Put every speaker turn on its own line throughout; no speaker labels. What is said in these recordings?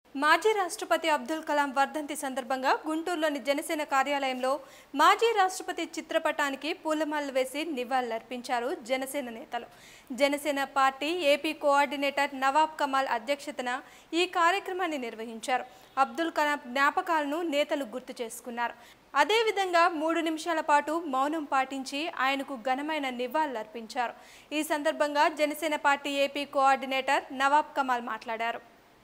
మాజీ రాష్ట్రపతి అబ్దుల్ కలాం వర్ధంతి సందర్భంగా గుంటూరులోని జనసేన కార్యాలయంలో మాజీ రాష్ట్రపతి చిత్రపటానికి పూలమాలలు వేసి నివాళులర్పించారు జనసేన నేతలు Janasena party AP coordinator Nawab Kamal అధ్యక్షతన ఈ కార్యక్రమాన్ని నిర్వహించారు అబ్దుల్ కలాం జ్ఞాపకాలను నేతలు గుర్తు చేసుకున్నారు అదేవిధంగా మూడు నిమిషాల పాటు మౌనం పాటించి ఆయనకు ఘనమైన నివాళులర్పించారు ఈ సందర్భంగా Janasena party AP coordinator Nawab Kamal మాట్లాడారు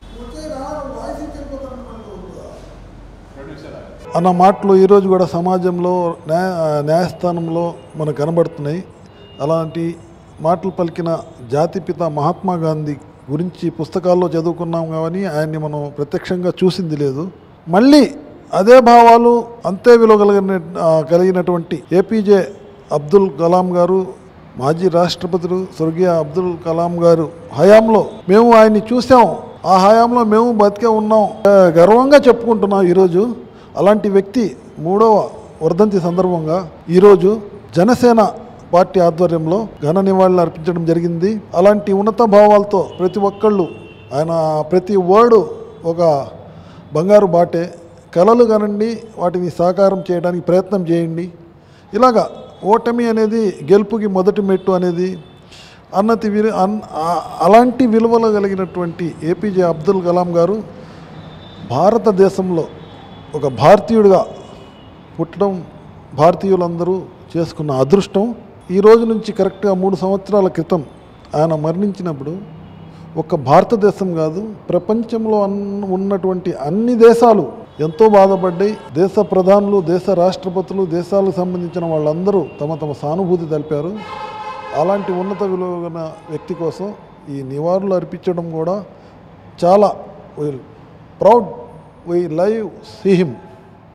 అన్న మాటలు ఈరోజు కూడా సమాజంలో న్యాయ న్యాయస్థానంలో మనకు కనబడుతున్నాయి అలాంటి మాటలు పలికిన జాతిపిత మహాత్మా గాంధీ గురించి పుస్తకాల్లో చదువుకున్నాం కానీ ఆయన్ని మనం ప్రత్యక్షంగా చూసింది లేదు మళ్ళీ అదే భావాలు అంతే విలువ కలిగిన ఆ, కలిగినటువంటి ఏపీజే అబ్దుల్ కలాం గారు మాజీ రాష్ట్రపతులు స్వర్గీయ అబ్దుల్ కలాం గారు హయాంలో మేము ఆయన్ని చూసాం ఆ హయాంలో మేము బతికే ఉన్నాం ఆ, గర్వంగా చెప్పుకుంటున్నాం ఈరోజు అలాంటి వ్యక్తి మూడవ వర్ధంతి సందర్భంగా ఈరోజు జనసేన పార్టీ ఆధ్వర్యంలో ఘన నివాళులు అర్పించడం జరిగింది అలాంటి ఉన్నత భావాలతో ప్రతి ఒక్కళ్ళు ఆయన ప్రతి వర్డు ఒక బంగారు బాటే కలలు కనండి వాటిని సాకారం చేయడానికి ప్రయత్నం చేయండి ఇలాగా ఓటమి అనేది గెలుపుకి మొదటి మెట్టు అనేది అన్నతి విలు అన్ ఆ- అలాంటి విలువలు కలిగినటువంటి ఏపీజే అబ్దుల్ కలాం గారు భారతదేశంలో ఒక భారతీయుడిగా పుట్టడం భారతీయులందరూ చేసుకున్న అదృష్టం ఈ రోజు నుంచి కరెక్ట్గా మూడు సంవత్సరాల క్రితం ఆయన మరణించినప్పుడు ఒక భారతదేశం కాదు ప్రపంచంలో అన్ ఉన్నటువంటి అన్ని దేశాలు ఎంతో బాధపడ్డాయి దేశ ప్రధానులు దేశ రాష్ట్రపతులు దేశాలకు సంబంధించిన వాళ్ళందరూ తమ తమ సానుభూతి తెలిపారు అలాంటి ఉన్నత విలువైన వ్యక్తి కోసం ఈ నివాళులు అర్పించడం కూడా చాలా proud we live see him